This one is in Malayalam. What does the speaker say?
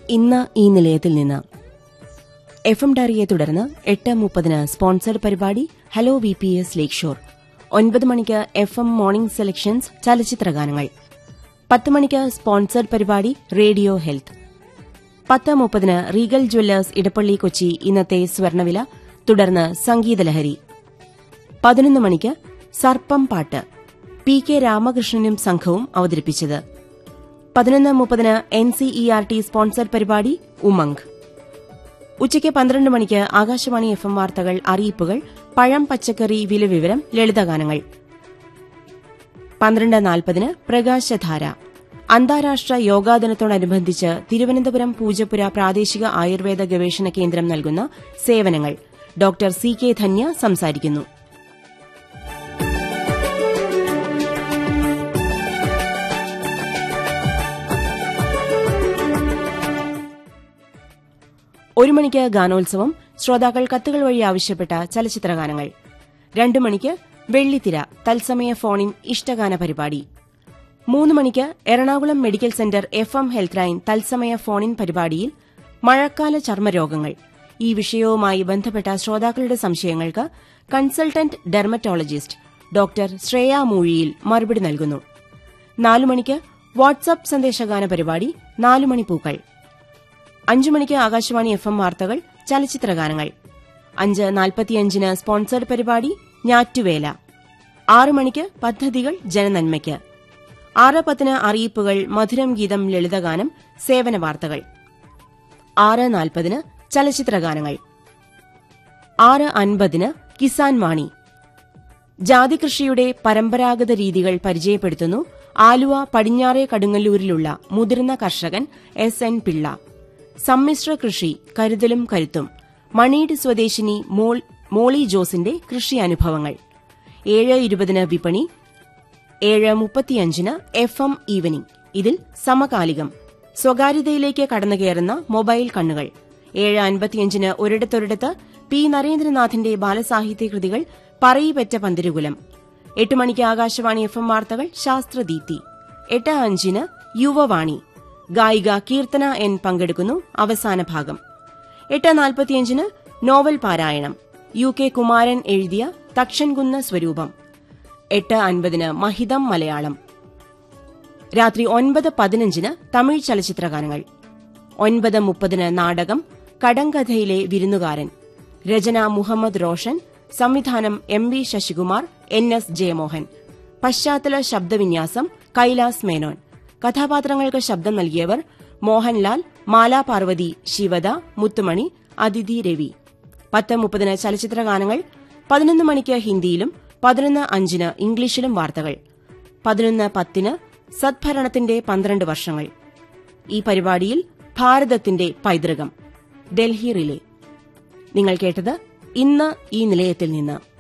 ഇന്ന് ഈ നിലയത്തിൽ നിന്ന് എഫ് എം ഡയറിയെ തുടർന്ന് എട്ട് മുപ്പതിന് സ്പോൺസർഡ് പരിപാടി hello V P S lakeshore ഒൻപത് മണിക്ക് എഫ് എം മോർണിംഗ് സെലക്ഷൻസ് ചലച്ചിത്രഗാനങ്ങൾ പത്ത് മണിക്ക് സ്പോൺസർഡ് പരിപാടി റേഡിയോ ഹെൽത്ത് പത്ത് മുപ്പതിന് റീഗൽ ജ്വല്ലേഴ്സ് ഇടപ്പള്ളി കൊച്ചി ഇന്നത്തെ സ്വർണവില തുടർന്ന് സംഗീതലഹരി പതിനൊന്ന് മണിക്ക് സർപ്പം പാട്ട് പി കെ രാമകൃഷ്ണനും സംഘവും അവതരിപ്പിച്ചത് പതിനൊന്ന് മുപ്പതിന് N C E R T sponsored പരിപാടി ഉമംഗ് ഉച്ചയ്ക്ക് പന്ത്രണ്ട് മണിക്ക് ആകാശവാണി എഫ് എം വാർത്തകൾ അറിയിപ്പുകൾ പഴം പച്ചക്കറി വില വിവരം ലളിതഗാനങ്ങൾ പന്ത്രണ്ട് നാൽപ്പതിന് പ്രകാശധാര അന്താരാഷ്ട്ര യോഗാ ദിനത്തോടനുബന്ധിച്ച് തിരുവനന്തപുരം പൂജപ്പുര പ്രാദേശിക ആയുർവേദ ഗവേഷണ കേന്ദ്രം നൽകുന്ന സേവനങ്ങൾ ഡോക്ടർ സി കെ ധന്യ സംസാരിക്കുന്നു ഒരു മണിക്ക് ഗാനോത്സവം ശ്രോതാക്കൾ കത്തുകൾ വഴി ആവശ്യപ്പെട്ട ചലച്ചിത്രഗാനങ്ങൾ രണ്ടു മണിക്ക് വെള്ളിത്തിര തത്സമയ ഫോണിൻ ഇഷ്ടഗാന പരിപാടി മൂന്ന് മണിക്ക് Ernakulam medical centre F M health line തത്സമയ ഫോണിൻ പരിപാടിയിൽ മഴക്കാല ചർമ്മരോഗങ്ങൾ ഈ വിഷയവുമായി ബന്ധപ്പെട്ട ശ്രോതാക്കളുടെ സംശയങ്ങൾക്ക് consultant dermatologist doctor Shreya Moozhiyil മറുപടി നൽകുന്നു നാലു മണിക്ക് വാട്സ്ആപ്പ് സന്ദേശഗാന പരിപാടി നാലു മണി പൂക്കൾ അഞ്ചു മണിക്ക് ആകാശവാണി എഫ് എം വാർത്തകൾ ചലച്ചിത്രഗാനങ്ങൾ അഞ്ച് നാൽപ്പത്തിയഞ്ചിന് സ്പോൺസർഡ് പരിപാടി ഞാറ്റുവേല ആറ് മണിക്ക് പദ്ധതികൾ ജനനന്മയ്ക്ക് ആറ് പത്തിന് അറിയിപ്പുകൾ മധുരം ഗീതം ലളിതഗാനം സേവന വാർത്തകൾ ആറ് നാൽപ്പതിന് ചലച്ചിത്രഗാനങ്ങൾ ആറ് അൻപതിന് കിസാൻ വാണി ജാതികൃഷിയുടെ പരമ്പരാഗത രീതികൾ പരിചയപ്പെടുത്തുന്നു ആലുവ പടിഞ്ഞാറേ കടുങ്ങല്ലൂരിലുള്ള മുതിർന്ന കർഷകൻ എസ് എൻ പിള്ള സമ്മിശ്ര കൃഷി കരുതലും കരുത്തും മണീട് സ്വദേശിനി മോൾ- മോളി ജോസിന്റെ കൃഷി അനുഭവങ്ങൾ ഏഴ് ഇരുപതിന് വിപണി ഏഴ് മുപ്പത്തിയഞ്ചിന് എഫ് എം ഈവനിംഗ് ഇതിൽ സമകാലികം സ്വകാര്യതയിലേക്ക് കടന്നുകയറുന്ന മൊബൈൽ കണ്ണുകൾ ഏഴ് അൻപത്തിയഞ്ചിന് ഒരിടത്തൊരിടത്ത് പി നരേന്ദ്രനാഥിന്റെ ബാലസാഹിത്യ കൃതികൾ പറയിപ്പറ്റ പന്തിരുകുലം എട്ട് മണിക്ക് ആകാശവാണി എഫ് എം വാർത്തകൾ ശാസ്ത്രദീപ്തി എട്ട് അഞ്ചിന് യുവവാണി ഗായിക കീർത്തന എൻ പങ്കെടുക്കുന്നു അവസാന ഭാഗം എട്ട് നാൽപ്പത്തിയഞ്ചിന് നോവൽ പാരായണം യു കെ കുമാരൻ എഴുതിയ തക്ഷൻകുന്ന സ്വരൂപം എട്ട് അൻപതിന് മഹിതം മലയാളം രാത്രി ഒൻപത് പതിനഞ്ചിന് തമിഴ് ചലച്ചിത്രഗാനങ്ങൾ ഒൻപത് മുപ്പതിന് നാടകം കടങ്കഥയിലെ വിരുന്നുകാരൻ രചന മുഹമ്മദ് റോഷൻ സംവിധാനം M V Sasikumar N S Jayamohan പശ്ചാത്തല ശബ്ദവിന്യാസം കൈലാസ് മേനോൻ കഥാപാത്രങ്ങൾക്ക് ശബ്ദം നൽകിയവർ മോഹൻലാൽ മാലാ പാർവതി ശിവദ മുത്തുമണി അതിഥി രവി പത്ത് മുപ്പതിന് ചലച്ചിത്രഗാനങ്ങൾ പതിനൊന്ന് മണിക്ക് ഹിന്ദിയിലും പതിനൊന്ന് അഞ്ചിന് ഇംഗ്ലീഷിലും വാർത്തകൾ പതിനൊന്ന് പത്തിന് സദ്ഭരണത്തിന്റെ പന്ത്രണ്ട് വർഷങ്ങൾ ഈ പരിപാടിയിൽ ഭാരതത്തിന്റെ പൈതൃകം ഡൽഹി റിലേ നിങ്ങൾ കേട്ടത് ഇന്ന് ഈ നിലയത്തിൽ നിന്ന്